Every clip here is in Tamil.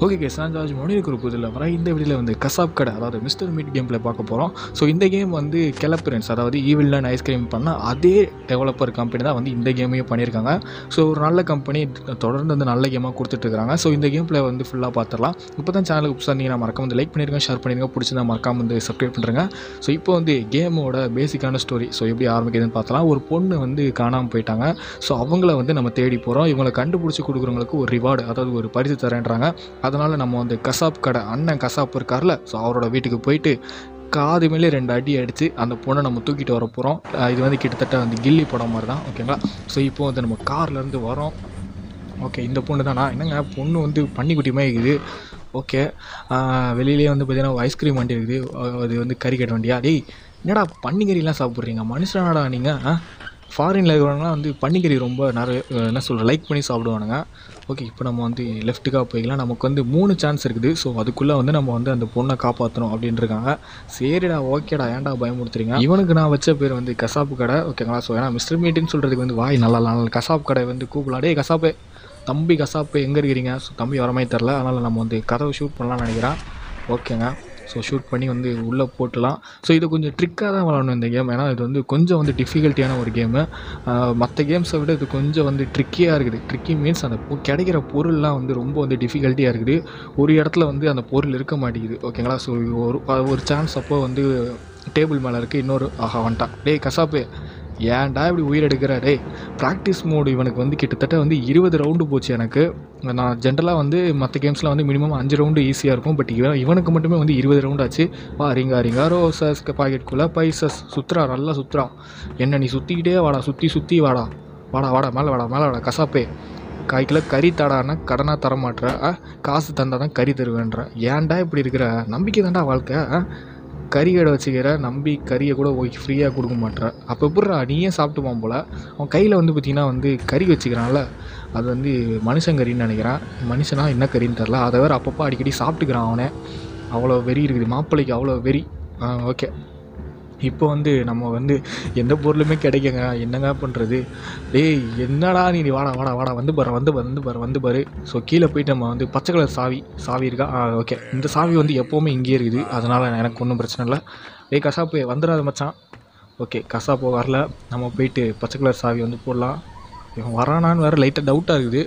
ஓகே கேஸ் நான் ஜார்ஜ் மணி இருக்கிற புதில் வர இந்த வீடியோவில் வந்து கசாப் கடை அதாவது மிஸ்டர் மீட் கேம் ப்ளே பார்க்க போகிறோம் ஸோ இந்த கேம் வந்து கெலப்பிரன்ஸ் அதாவது ஈவில் அண்ட் ஐஸ்கிரீம் பண்ண அதே டெவலப்பர் கம்பெனி தான் வந்து இந்த கேமையும் பண்ணியிருக்காங்க ஸோ ஒரு நல்ல கம்பெனி தொடர்ந்து வந்து நல்ல கேமாக கொடுத்துட்ருக்காங்க ஸோ இந்த கேம் ப்ளே வந்து ஃபுல்லாக பார்த்துடலாம் இப்போ தான் சேனலுக்கு புதுசாக நீங்கள் மறக்காம வந்து லைக் பண்ணிருங்க ஷேர் பண்ணிருங்க பிடிச்சிருந்தா மறக்காம வந்து சப்ஸ்கிரைப் பண்ணுறேங்க ஸோ இப்போ வந்து கேமோட பேசிக்கான ஸ்டோரி ஸோ எப்படி ஆரம்பிக்குதுன்னு பார்த்தலாம் ஒரு பொண்ணு வந்து காணாமல் போயிட்டாங்க ஸோ அவங்கள வந்து நம்ம தேடி போகிறோம் இவங்களை கண்டுபிடிச்சி கொடுக்குறவங்களுக்கு ஒரு ரிவார்டு அதாவது ஒரு பரிசு தரேன்றாங்க அதனால் நம்ம வந்து கசாப் கடை அண்ணன் கசாப் இருக்கார்ல ஸோ அவரோட வீட்டுக்கு போயிட்டு காது மேலே ரெண்டு அடி அடித்து அந்த பொண்ணை நம்ம தூக்கிட்டு வர போகிறோம் இது வந்து கிட்டத்தட்ட வந்து கில்லி படம் மாதிரி தான் ஓகேங்களா ஸோ இப்போ வந்து நம்ம கார்லேருந்து வரோம் ஓகே இந்த பொண்ணு தானா என்னங்க பொண்ணு வந்து பன்னிக்குட்டியுமே இருக்குது ஓகே வெளியிலேயே வந்து பார்த்தீங்கன்னா ஐஸ்கிரீம் வண்டி இருக்குது அஹ் அது வந்து கறி கட்ட வண்டியா டேய் என்னடா பன்னிக்கறிலாம் சாப்பிட்றீங்க மனுஷனாடா நீங்கள் ஆ ஃபாரினில் இருக்கிறவங்களாம் வந்து பன்னிக்கறி ரொம்ப நிறைய அஹ் என்ன சொல்கிற லைக் பண்ணி சாப்பிடுவானுங்க ஓகே இப்போ நம்ம வந்து லெஃப்ட்டுக்காக போய்க்கலாம் நமக்கு வந்து மூணு சான்ஸ் இருக்குது ஸோ அதுக்குள்ளே வந்து நம்ம வந்து அந்த பொண்ணை காப்பாற்றணும் அப்படின்னு இருக்காங்க சரிடா ஓகேடா ஏன்டா பயமுறுத்துறீங்க இவனுக்கு நான் வச்ச பேர் வந்து கசாப்பு கடை ஓகேங்களா ஸோ ஏன்னா மிஸ்டர் மீட்டுன்னு சொல்கிறதுக்கு வந்து வாய் நல்லா நல்லா கசாப்பு கடை வந்து கூப்பிடலாம் டேய் கசாப்பே தம்பி கசாப்பு எங்கே இருக்கிறீங்க ஸோ தம்பி வர மாதிரி தெரில அதனால் நம்ம வந்து கதவை ஷூட் பண்ணலாம்னு நினைக்கிறேன் ஓகேங்க ஸோ ஷூட் பண்ணி வந்து உள்ளே போட்டுலாம் ஸோ இது கொஞ்சம் ட்ரிக்காக தான் விளாடணும் இந்த கேம் ஏன்னா இது வந்து கொஞ்சம் வந்து டிஃபிகல்ட்டியான ஒரு கேமு மற்ற கேம்ஸை விட இது கொஞ்சம் வந்து ட்ரிக்கியாக இருக்குது ட்ரிக்கி மீன்ஸ் அந்த பொ- கிடைக்கிற பொருள்லாம் வந்து ரொம்ப வந்து டிஃபிகல்ட்டியாக இருக்குது ஒரு இடத்துல வந்து அந்த பொருள் இருக்க மாட்டேங்குது ஓகேங்களா ஸோ ஒரு ஒரு சான்ஸ் அப்போ வந்து டேபிள் மேலே இருக்குது இன்னொரு ஆஹா வந்துட்டான் டேய் கசாப்பு ஏன்டா இப்படி உயிர் எடுக்கிற டேய் ப்ராக்டிஸ் மோடு இவனுக்கு வந்து கிட்டத்தட்ட வந்து இருபது ரவுண்டு போச்சு எனக்கு நான் ஜென்ரலாக வந்து மற்ற கேம்ஸில் வந்து மினிமம் அஞ்சு ரவுண்டு ஈஸியாக இருக்கும் பட் இவன் இவனுக்கு மட்டுமே வந்து இருபது ரவுண்ட் ஆச்சு வா ரிங்கா ரிங்கா ரோசஸ் பாக்கெட்குள்ளே பைசஸ் சுற்றுறா நல்லா சுற்றுறா என்ன நீ சுற்றிக்கிட்டே வாடா சுற்றி சுற்றி வாடா வாடா வாடா மேலே வாடா மேலே வாடா கசாப்பே காய் கிலோ கறி தடான்னா கடனாக தர மாட்ற ஆ? காசு தந்தால் தான் கறி தருவேன்ற ஏன்டா இப்படி இருக்கிற நம்பிக்கை தான்டா வாழ்க்கை ஆ? கறி கடை வச்சுக்கிற நம்பி கறியை கூட போய் ஃப்ரீயாக கொடுக்க மாட்ற அப்போ எப்பட்றா நீயே சாப்பிட்டுப்பான் போல் அவன் கையில் வந்து பார்த்திங்கன்னா வந்து கறி வச்சுக்கிறான்ல அது வந்து மனுஷன் கறின்னு நினைக்கிறான் மனுஷனா என்ன கறின்னு தெரில அதை வேறு அப்பப்போ அடிக்கடி சாப்பிட்டுக்கிறான் அவனே அவ்வளோ வெறி இருக்குது மாப்பிள்ளைக்கு அவ்வளோ வெறி ஆ ஓகே இப்போ வந்து நம்ம வந்து எந்த பொருளுமே கிடைக்குங்க என்னங்க பண்ணுறது டேய் என்னடா நீ நீ வாடா வாடா வாடா வந்து பாரு வந்து பாரு வந்து பாரு வந்து பாரு ஸோ கீழே போயிட்டு நம்ம வந்து பச்சை கலர் சாவி சாவி இருக்கா ஆ ஓகே இந்த சாவி வந்து எப்போவுமே இங்கேயே இருக்குது அதனால் எனக்கு ஒன்றும் பிரச்சனை இல்லை டேய் கசாப்பு வந்துடாத மச்சான் ஓகே கசாப்பு வரல நம்ம போயிட்டு பச்சை கலர் சாவி வந்து போடலாம் இவன் வரானான்னு வேறு லைட்டாக டவுட்டாக இருக்குது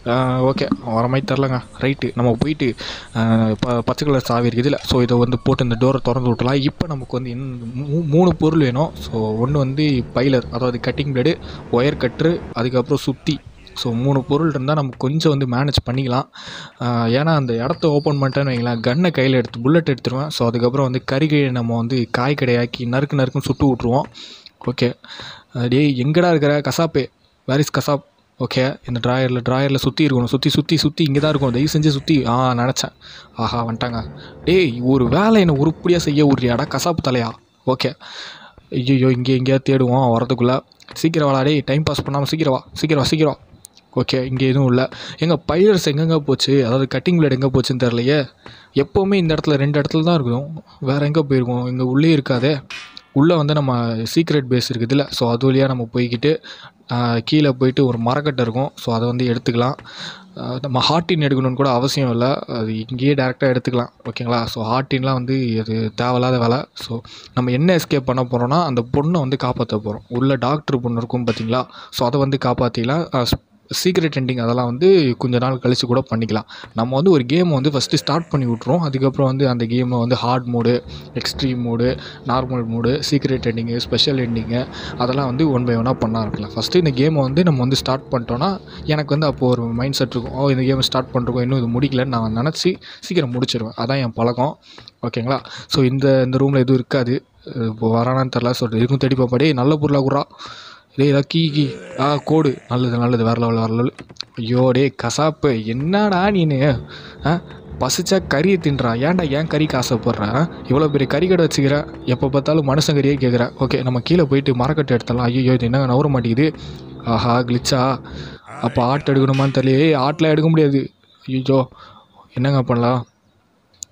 ஓகே வர மாதிரி தெரிலங்க ரைட்டு நம்ம போயிட்டு ஆஹ் ப பச்சை கலர் சாவி இருக்குது இல்லை ஸோ இதை வந்து போட்டு இந்த டோரை திறந்து விட்டலாம் இப்போ நமக்கு வந்து இன்னும் மூ- மூணு பொருள் வேணும் ஸோ ஒன்று வந்து பைலர் அதாவது கட்டிங் பிளேடு ஒயர் கட்ரு அதுக்கப்புறம் சுத்தி ஸோ மூணு பொருள் இருந்தால் நம்ம கொஞ்சம் வந்து மேனேஜ் பண்ணிக்கலாம் ஆஹ் ஏன்னா அந்த இடத்த ஓப்பன் பண்ணிட்டேன்னு வைங்களேன் கன்னை கையில் எடுத்து புல்லட் எடுத்துருவேன் ஸோ அதுக்கப்புறம் வந்து கறிகை நம்ம வந்து காய் கடையாக்கி நறுக்கு நறுக்குன்னு சுட்டு விட்ருவோம் ஓகே டேய் எங்கடா இருக்கிற கசாப்பே வேர் இஸ் கசாப் ஓகே இந்த ட்ராயரில் ட்ராயரில் சுற்றி இருக்கணும் சுற்றி சுற்றி சுற்றி இங்கே தான் இருக்கும் தயவு செஞ்சு சுற்றி ஆ நினச்சேன் ஆஹா வந்துட்டாங்க டேய் ஒரு வேலை என்னை உருப்படியாக செய்ய விட்றியாடா கசாப்பு தலையா ஓகே ஐயோ இங்கே எங்கேயா தேடுவோம் வரதுக்குள்ளே சீக்கிரம் வாடா டேய் டைம் பாஸ் பண்ணாமல் சீக்கிரம் வா சீக்கிரம் வா சீக்கிரம் வா ஓகே இங்கே எதுவும் இல்லை எங்கள் பைலர்ஸ் எங்கெங்கே போச்சு அதாவது கட்டிங் பிளேட் எங்கே போச்சுன்னு தெரிலையே எப்போவுமே இந்த இடத்துல ரெண்டு இடத்துல தான் இருக்கும் வேறு எங்கே போயிருக்கோம் இங்கே உள்ளே இருக்காதே உள்ளே வந்து நம்ம சீக்ரெட் பேஸ் இருக்குதுல்ல ஸோ அது வழியாக நம்ம போய்க்கிட்டு ஆஹ், கீழே போயிட்டு ஒரு மரக்கட்டை இருக்கும் ஸோ அதை வந்து எடுத்துக்கலாம் ஆஹ், நம்ம ஹார்டின் எடுக்கணும்னு கூட அவசியம் இல்லை அது இங்கேயே டேரெக்டாக எடுத்துக்கலாம் ஓகேங்களா ஸோ ஹார்டின்லாம் வந்து அது தேவையில்லாத வேலை ஸோ நம்ம என்ன எஸ்கேப் பண்ண போகிறோம்னா அந்த பொண்ணை வந்து காப்பாற்ற போகிறோம் உள்ள டாக்டர் பொண்ணு இருக்கும் பார்த்தீங்களா ஸோ அதை வந்து காப்பாற்றிக்கலாம் சீக்ரெட் எண்டிங் அதெல்லாம் வந்து கொஞ்ச நாள் கழித்து கூட பண்ணிக்கலாம் நம்ம வந்து ஒரு கேம் வந்து ஃபஸ்ட்டு ஸ்டார்ட் பண்ணி விட்ருவோம் அதுக்கப்புறம் வந்து அந்த கேமில் வந்து hard mode extreme mode normal mode secret ending special ending அதெல்லாம் வந்து ஒன் பை ஒன்னாக பண்ண இருக்கலாம் ஃபஸ்ட்டு இந்த கேமை வந்து நம்ம வந்து ஸ்டார்ட் பண்ணிட்டோன்னா எனக்கு வந்து அப்போது ஒரு மைண்ட் செட் இருக்கும் ஓ இந்த கேமை ஸ்டார்ட் பண்ணுறோம் இன்னும் இது முடிக்கலன்னு நான் நினச்சி சீக்கிரம் முடிச்சிடுவேன் அதான் என் பழக்கம் ஓகேங்களா ஸோ இந்த இந்த ரூமில் எதுவும் இருக்காது இப்போ வரானான்னு தெரில ஸோ இருக்கும் தேடி பார்ப்பா டேய் நல்ல பொருளாக குறா டேய் ஏதாவது கீ கீ ஆ கோடு நல்லது நல்லது வேற லெவல் வேற லெவல் ஐயோ டேய் கசாப்பு என்னடா நீனு ஆ பசிச்சா கறியை தின்றா ஏன்டா ஏன் கறிக்கு ஆசைப்படுற இவ்வளோ பெரிய கறி கடை வச்சுக்கிற எப்போ பார்த்தாலும் மனுஷன் கறியே கேட்குற ஓகே நம்ம கீழே போயிட்டு மரக்கட்டை எடுத்துடலாம் ஐயோ இது என்னங்க நவர மாட்டேங்குது ஆஹா கிளிச்சா அப்போ ஆட்டு எடுக்கணுமான்னு தெரியல ஏய் ஆட்டெலாம் எடுக்க முடியாது ஐயோ என்னங்க பண்ணலாம்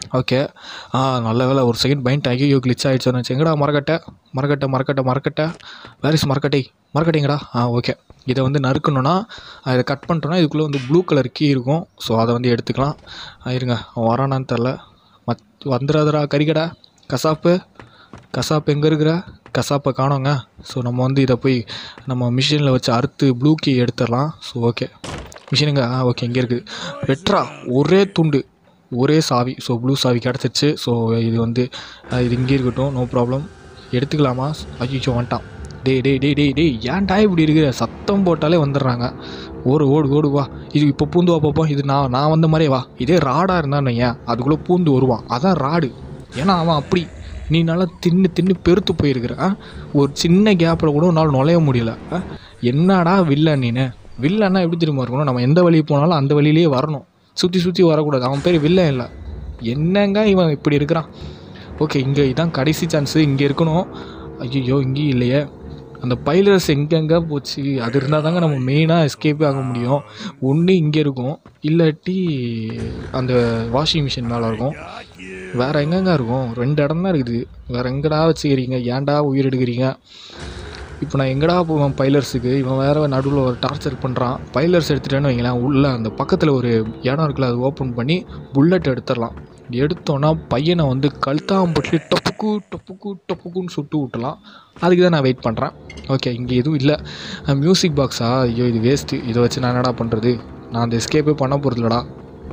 ஓகே ஆ நல்ல வேலை ஒரு செகண்ட் பைண்ட் ஐயோ கிளிச் ஆகிடுச்சோன்னு வச்சு எங்கடா மரக்கட்டை மரக்கட்டை மரக்கட்டை மரக்கட்டை வேர் இஸ் மரக்கட்டை மரக்கட்டைங்கடா ஆ ஓகே இதை வந்து நறுக்கணுன்னா இதை கட் பண்ணிட்டோன்னா இதுக்குள்ளே வந்து ப்ளூ கலர் கீ இருக்கும் ஸோ அதை வந்து எடுத்துக்கலாம் ஆ, இருங்க அவன் வரானான்னு தெரில மத் வந்துடாதடா கறிக்கடை கசாப்பு கசாப்பு எங்கே இருக்கிற கசாப்பை காணோங்க ஸோ நம்ம வந்து இதை போய் நம்ம மிஷினில் வச்சு அறுத்து ப்ளூ கீ எடுத்துடலாம் ஸோ ஓகே மிஷினுங்க ஆ ஓகே இங்கே இருக்குது வெட்ரா ஒரே துண்டு ஒரே சாவி ஸோ ப்ளூ சாவி கிடச்சிருச்சு ஸோ இது வந்து அஹ், இது இங்கே இருக்கட்டும் நோ ப்ராப்ளம் எடுத்துக்கலாமா ஐயோ வந்துட்டான் டேய் டேய் டேய் டேய் டேய் ஏன்டா இப்படி இருக்கிற சத்தம் போட்டாலே வந்துடுறாங்க ஓடு ஓடு ஓடு வா இது இப்போ பூந்து வா பார்ப்போம் இது நான் நான் வந்த மாதிரியே வா இதே ராடாக இருந்தான்னு ஏன் அதுக்குள்ளே பூந்து வருவான் அதான் ராடு ஏன்னா அவன் அப்படி நீ நல்லா தின்னு தின்னு பெருத்து போயிருக்கிற ஆ? ஒரு சின்ன கேப்பில் கூட உன்னால் நுழைய முடியல ஆ? என்னடா வில்லன் நீனு வில்லன்னா எப்படி தெரியுமா இருக்கணும் நம்ம எந்த வழி போனாலும் அந்த வழியிலேயே வரணும் சுற்றி சுற்றி வரக்கூடாது அவன் பேர் வில்லன் இல்லை என்னங்க இவன் இப்படி இருக்கிறான் ஓகே இங்கே இதான் கடைசி சான்ஸு இங்கே இருக்கணும் ஐயோ இங்கேயும் இல்லையே அந்த பைலர்ஸ் எங்கெங்கே போச்சு அது இருந்தால் தாங்க நம்ம மெயினாக எஸ்கேப்பே ஆக முடியும் ஒன்று இங்கே இருக்கும் இல்லாட்டி அந்த வாஷிங் மிஷின் மேலே இருக்கும் வேறு எங்கெங்க இருக்கும் ரெண்டு இடம் தான் இருக்குது வேறு எங்கடா வச்சுக்கிறீங்க ஏன்டா உயிர் எடுக்கிறீங்க இப்போ நான் எங்கடா போவேன் பைலர்ஸுக்கு இவன் வேறு நடுவில் ஒரு டார்ச்சர் பண்ணுறான் பைலர்ஸ் எடுத்துட்டேன்னு வைங்களேன் உள்ளே அந்த பக்கத்தில் ஒரு இடம் இருக்குல்ல அது ஓப்பன் பண்ணி புல்லட் எடுத்துடலாம் எடுத்தோன்னா பையனை வந்து கழுத்தாம்பட்டு டப்புக்கு டப்புக்கு டப்புக்குன்னு சுட்டு விட்டலாம் அதுக்கு தான் நான் வெயிட் பண்ணுறேன் ஓகே இங்கே எதுவும் இல்லை மியூசிக் பாக்ஸா ஐயோ இது வேஸ்ட்டு இதை வச்சு நான் என்னடா பண்ணுறது நான் அந்த எஸ்கேப்பே பண்ண போகிறதில்லடா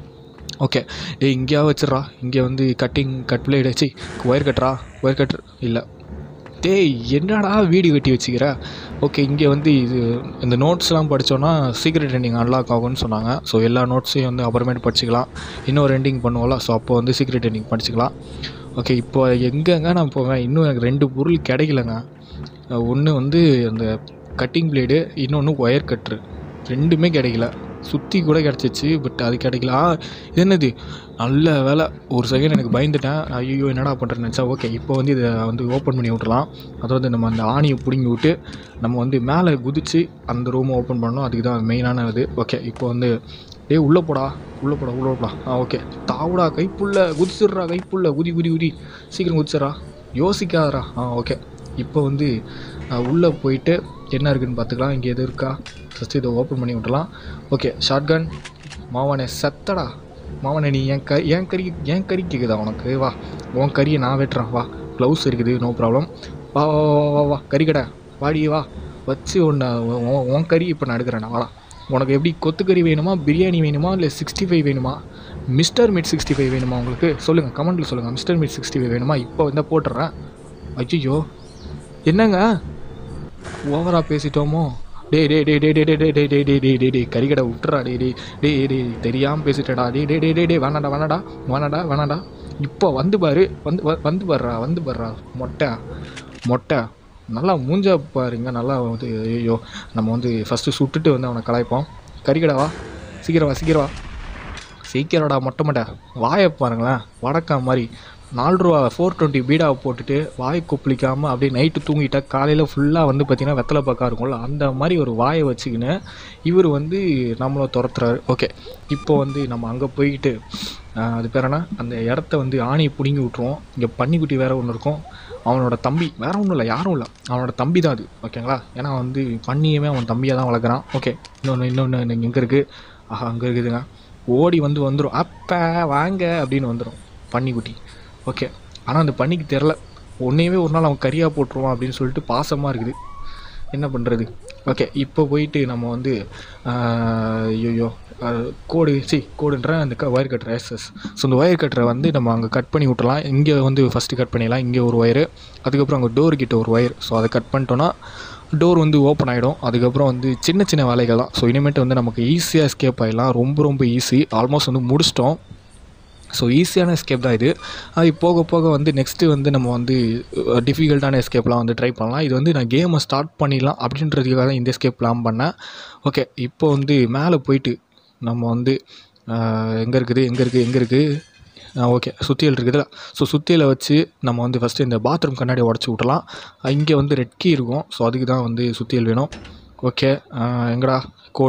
ஓகே டேய் இங்கேயா வச்சிட்றா இங்கே வந்து கட்டிங் கட் பிளேடு சி ஒயர் கட்டுறா ஒயர் கட்ரு இல்லை டேய் என்னடா வீடியோ கட்டி வச்சுக்கிற ஓகே இங்கே வந்து இது இந்த நோட்ஸ்லாம் படித்தோன்னா சீக்ரெட் எண்டிங் அன்லாக் ஆகும்னு சொன்னாங்க ஸோ எல்லா நோட்ஸையும் வந்து அப்புறமேட்டு படிச்சுக்கலாம் இன்னொரு எண்டிங் பண்ணுவோம்ல ஸோ அப்போ வந்து சீக்ரெட் எண்டிங் படிச்சுக்கலாம் ஓகே இப்போ எங்கெங்க நான் போவேன் இன்னும் எனக்கு ரெண்டு பொருள் கிடைக்கலங்க ஒன்று வந்து அந்த கட்டிங் பிளேடு இன்னொன்று ஒயர் கட்ரு ரெண்டுமே கிடைக்கல சுற்றி கூட கிடச்சிச்சு பட் அது கிடைக்கல ஆ, இது என்னது நல்ல வேலை ஒரு செகண்ட் எனக்கு பயந்துட்டேன் ஐயோ என்னடா பண்ணுறேன்னு நினச்சா ஓகே இப்போ வந்து இதை வந்து ஓப்பன் பண்ணி விட்றலாம் அதாவது நம்ம அந்த ஆணியை பிடுங்கி விட்டு நம்ம வந்து மேலே குதித்து அந்த ரூமை ஓப்பன் பண்ணோம் அதுக்கு தான் மெயினான இது ஓகே இப்போ வந்து டேய் உள்ளே போடா உள்ளே போடா உள்ளே போடா ஆ ஓகே தாவுடா கைப்புள்ள குதிச்சிடுறா கைப்புள்ள குதி குதி குதி சீக்கிரம் குதிச்சிட்றா யோசிக்காதடா ஆ ஓகே இப்போ வந்து உள்ளே போயிட்டு என்ன இருக்குன்னு பார்த்துக்கலாம் இங்கே எது இருக்கா ஃபஸ்ட்டு இதை ஓப்பன் பண்ணி விட்டலாம் ஓகே ஷார்ட்கன் மாவனே செத்தடா மாவனே நீ என் க என் கறி என் கறி கேட்குதா உனக்கு வா உன் கறியை நான் வெட்டுறேன் வா க்ளவுஸ் இருக்குது நோ ப்ராப்ளம் வா வா வா வா, வா வா கறி கடை வாடி வா வச்சு உன்னை உன் உன் உன் கறி இப்போ நான் எடுக்கிறேன் வாடா உனக்கு எப்படி கொத்துக்கறி வேணுமா பிரியாணி வேணுமா இல்லை சிக்ஸ்டி ஃபைவ் வேணுமா மிஸ்டர் மீட் சிக்ஸ்டி ஃபைவ் வேணுமா உங்களுக்கு சொல்லுங்கள் கமெண்ட்டில் சொல்லுங்கள் மிஸ்டர் மீட் சிக்ஸ்டி ஃபைவ் வேணுமா இப்போ வந்து போட்டுடுறேன் ஐயோ என்னங்க ஓவராக பேசிட்டோமோ டேய் டேய் டேய் டேய் டேய் டேய் டேய் டேய் டேய் டேய் டேய் டேய் கறிக்கடை விட்டுறா டேய் டேய் டேய் டேய் தெரியாமல் பேசிட்டேடா டேய் டேய் டேய் டேய் டேய் வேணாடா வேணாடா வேணாடா வேணாடா இப்போ வந்து பாரு வந்து வ- வந்து பாருடா வந்து பாருடா மொட்டை மொட்டை நல்லா மூஞ்ச பாருங்க நல்லா வந்து ஐயோ நம்ம வந்து ஃபஸ்ட்டு சுட்டுட்டு வந்து அவனை கலாய்ப்போம் கறிக்கடை வா சீக்கிரம் வா சீக்கிரம் வா சீக்கிரம்டா மொட்டை மொட்டை வாயை பாருங்களேன் வடக்கா மாதிரி நாலு ரூபா ஃபோர் டுவெண்ட்டி பீடாவை போட்டுட்டு வாய் கொப்பளிக்காமல் அப்படியே நைட்டு தூங்கிட்டா காலையில் ஃபுல்லாக வந்து பார்த்திங்கன்னா வெத்தலை பாக்கா இருக்கும்ல அந்த மாதிரி ஒரு வாயை வச்சுக்கின்னு இவர் வந்து நம்மளை துரத்துறாரு ஓகே இப்போ வந்து நம்ம அங்கே போய்கிட்டு ஆஹ், அது பேர் என்ன அந்த இடத்த வந்து ஆணியை பிடுங்கி விட்ருவோம் இங்கே பன்னிக்குட்டி வேற ஒன்று இருக்கும் அவனோட தம்பி வேற ஒன்றும் இல்லை யாரும் இல்லை அவனோட தம்பி தான் அது ஓகேங்களா ஏன்னா வந்து பன்னியுமே அவன் தம்பியாக தான் வளர்க்குறான் ஓகே இன்னொன்று இன்னொன்று எங்கே இருக்குது ஆஹா அங்கே இருக்குதுங்க ஓடி வந்து வந்துடும் அப்போ வாங்க அப்படின்னு வந்துடும் பன்னிக்குட்டி ஓகே ஆனால் அந்த பன்னிக்கு தெரில ஒன்றையவே ஒரு நாள் அவன் கறியாக போட்டுருவான் அப்படின்னு சொல்லிட்டு பாசமாக இருக்குது என்ன பண்ணுறது ஓகே இப்போ போயிட்டு நம்ம வந்து ஐயோ கோடு சி கோடுன்ற அந்த க ஒயர் கட்டுற எஸ்எஸ் ஸோ இந்த ஒயர் கட்டரை வந்து நம்ம அங்கே கட் பண்ணி விட்டுறலாம் இங்கே வந்து ஃபஸ்ட்டு கட் பண்ணிடலாம் இங்கே ஒரு ஒயரு அதுக்கப்புறம் அங்கே டோர் கிட்ட ஒரு ஒயர் ஸோ அதை கட் பண்ணிட்டோன்னா டோர் வந்து ஓப்பன் ஆகிடும் அதுக்கப்புறம் வந்து சின்ன சின்ன வேலைகள் தான் ஸோ இனிமேட்டு வந்து நமக்கு ஈஸியாக எஸ்கேப் ஆகிடலாம் ரொம்ப ரொம்ப ஈஸி ஆல்மோஸ்ட் வந்து முடிச்சிட்டோம் ஸோ ஈஸியான எஸ்கேப் தான் இது அது போக போக வந்து நெக்ஸ்ட்டு வந்து நம்ம வந்து டிஃபிகல்ட்டான எஸ்கேப்லாம் வந்து ட்ரை பண்ணலாம் இது வந்து நான் கேமை ஸ்டார்ட் பண்ணிடலாம் அப்படின்றதுக்காக தான் இந்த எஸ்கேப் பிளான் பண்ணேன் ஓகே இப்போ வந்து மேலே போயிட்டு நம்ம வந்து எங்கே இருக்குது எங்கே இருக்குது எங்கே இருக்குது ஓகே சுத்தியல் இருக்குதுல்ல ஸோ சுத்தியலை வச்சு நம்ம வந்து ஃபஸ்ட்டு இந்த பாத்ரூம் கண்ணாடி உடச்சி விட்டலாம் இங்கே வந்து ரெட் கீ இருக்கும் ஸோ அதுக்கு தான் வந்து சுத்தியல் வேணும் ஓகே எங்கடா கோடு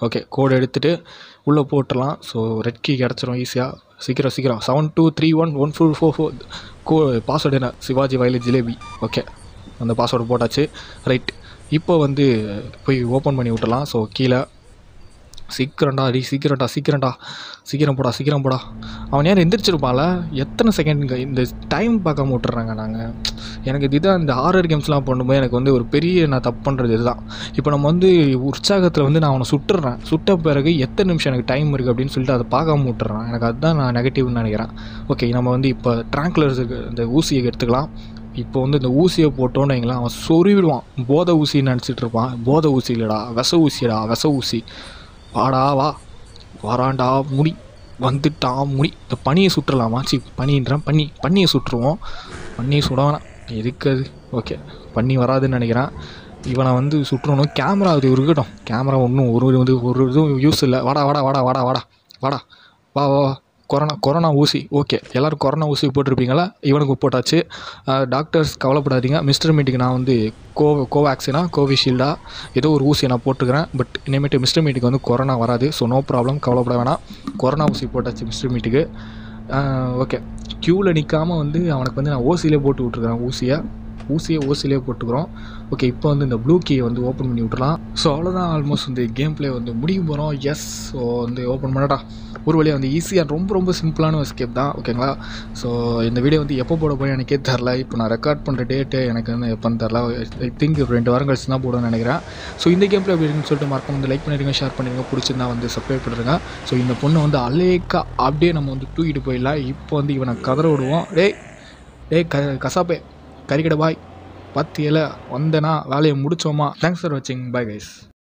ஓகே கோடு எடுத்துகிட்டு உள்ளே போட்டுடலாம் ஸோ ரெட் கீ கிடச்சிரும் ஈஸியாக சீக்கிரம் சீக்கிரம் seven two three one one four four four go password என்ன சிவாஜி வயலு ஜிலேபி ஓகே அந்த பாஸ்வேர்டு போட்டாச்சு ரைட் இப்போ வந்து போய் ஓப்பன் பண்ணி விட்டுலாம் ஸோ கீழே சீக்கிரம்டா அடி சீக்கிரம்டா சீக்கிரம்டா சீக்கிரம் போடா சீக்கிரம் போடா அவன் நேரம் எந்திரிச்சிருப்பான்ல எத்தனை செகண்ட் இந்த டைம் பார்க்காம விட்டுறாங்க நாங்கள் எனக்கு இதுதான் இந்த ஹாரர் கேம்ஸ்லாம் பண்ணும்போது எனக்கு வந்து ஒரு பெரிய நான் தப்பு பண்ணுறது இதுதான் இப்போ நம்ம வந்து உற்சாகத்தில் வந்து நான் அவனை சுட்டுறேன் சுட்ட பிறகு எத்தனை நிமிஷம் எனக்கு டைம் இருக்குது அப்படின்னு சொல்லிட்டு அதை பார்க்காம விட்டுறேன் எனக்கு அதுதான் நான் நெகட்டிவ்னு நினைக்கிறேன் ஓகே நம்ம வந்து இப்போ ட்ராங்க்லர்ஸுக்கு இந்த ஊசியை எடுத்துக்கலாம் இப்போ வந்து இந்த ஊசியை போட்டோன்னு வைங்களேன் அவன் சொருவிடுவான் போதை ஊசின்னு நினச்சிட்டு இருப்பான் போதை ஊசி இல்லைடா விச ஊசிடா விச ஊசி வாடா வா வராண்டா முடி வந்துட்டான் முடி இந்த பனியை சுட்டுறலாமா சி பனின்றேன் பனி பனியை சுட்டுருவோம் பனியை சுட வேணாம் எதுக்கு அது ஓகே பண்ணி வராதுன்னு நினைக்கிறேன் இவனை வந்து சுற்றணும் கேமரா அது இருக்கட்டும் கேமரா ஒன்றும் ஒரு வந்து ஒரு இதுவும் யூஸ் இல்லை வாடா வாடா வாடா வாடா வாடா வாடா வா வா வா கொரோனா கொரோனா ஊசி ஓகே எல்லோரும் கொரோனா ஊசி போட்டிருப்பீங்களா இவனுக்கு போட்டாச்சு டாக்டர்ஸ் கவலைப்படாதீங்க மிஸ்டர் மீட்டுக்கு நான் வந்து கோ கோவேக்சினா கோவிஷீல்டா ஏதோ ஒரு ஊசியை நான் போட்டுக்கிறேன் பட் இனிமேட்டு மிஸ்டர் மீட்டுக்கு வந்து கொரோனா வராது ஸோ நோ ப்ராப்ளம் கவலைப்பட வேணாம் கொரோனா ஊசி போட்டாச்சு மிஸ்டர் மீட்டுக்கு ஓகே க்யூவில் நிற்காம வந்து அவனுக்கு வந்து நான் ஓசியிலே போட்டு விட்ருக்குறேன் ஊசியை ஊசியை ஓசிலே போட்டுக்கிறோம் ஓகே இப்போ வந்து இந்த ப்ளூ கீயை வந்து ஓப்பன் பண்ணி விட்றலாம் ஸோ அவ்வளோதான் ஆல்மோஸ்ட் வந்து கேம் ப்ளே வந்து முடிக்க போகிறோம் எஸ் ஸோ வந்து ஓப்பன் பண்ணடா ஒரு வழியாக வந்து ஈஸியாக ரொம்ப ரொம்ப சிம்பிளான எஸ்கேப் தான் ஓகேங்களா ஸோ இந்த வீடியோ வந்து எப்போ போட போய் எனக்கே தெரில இப்போ நான் ரெக்கார்ட் பண்ணுற டேட்டு எனக்கு வந்து எப்போன்னு தெரில ஐ திங்க் ரெண்டு வாரம் கழிச்சு தான் போடுவேன்னு நினைக்கிறேன் ஸோ இந்த கேம் ப்ளே அப்படின்னு சொல்லிட்டு மறக்காம வந்து லைக் பண்ணிடுங்க ஷேர் பண்ணிடுங்க பிடிச்சிருந்தா வந்து சப்ஸ்கிரைப் பண்ணுறேங்க ஸோ இந்த பொண்ணை வந்து அலேக்கா அப்படியே நம்ம வந்து தூக்கிட்டு போயிடலாம் இப்போ வந்து இவனை கதற விடுவோம் டேய் டேய் க கசாப்பே கறிக்கடை பாய் பத்தியில் வந்தேனா வேலையை முடித்தோமா தேங்க்ஸ் ஃபார் வாட்சிங் பாய் கைஸ்